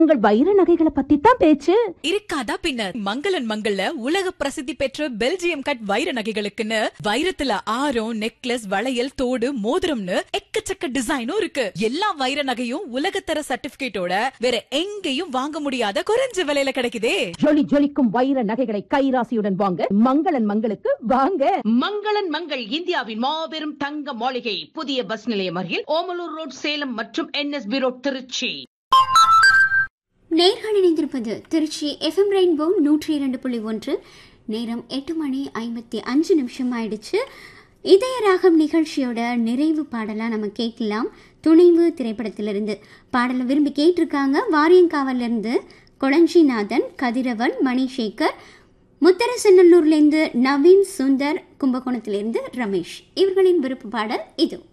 உங்கள் வைர நகைகளை பத்தி தான் பேச்சு இருக்காதா பின்ன மங்களன் மங்கள்ல உலக பிரசித்தி பெற்ற பெல்ஜியம் கட் வைர நகைகளுக்குன்னு வைரத்துல ஆரம் நெக்லஸ் வளையல் தோடு மோதிரம்னு எக்கச்சக்க டிசைனும் இருக்கு எல்லா வைர நகையும் உலகத்தர சர்டிபிகேட்டோட வேற எங்கேயும் வாங்க முடியாத குறைஞ்ச விலையில கிடைக்குதே ஜொலி ஜொலிக்கும் வைர நகைகளை கைராசியுடன் வாங்க மங்களன் மங்களுக்கு வாங்க மங்களன் மங்கள் இந்தியாவின் மாபெரும் தங்க மாளிகை புதிய பஸ் நிலையம் அருகில் ஓமலூர் ரோட் சேலம் மற்றும் என்எஸ்பி ரோட் திருச்சி நேர்கள் இணைந்திருப்பது திருச்சி எஃப்எம் ரெயின்போ நூற்றி இரண்டு புள்ளி ஒன்று நேரம் எட்டு மணி ஐம்பத்தி அஞ்சு நிமிஷம் ஆயிடுச்சு இதய ராகம் நிகழ்ச்சியோட நிறைவு பாடலாக நம்ம கேட்கலாம் துணைவு திரைப்படத்திலிருந்து பாடலை விரும்பி கேட்டிருக்காங்க வாரியங்காவிலிருந்து கொளஞ்சிநாதன் கதிரவன் மணிசேகர் முத்தரசநல்லூர்லேருந்து நவீன் சுந்தர் கும்பகோணத்திலிருந்து ரமேஷ் இவர்களின் விருப்ப பாடல் இது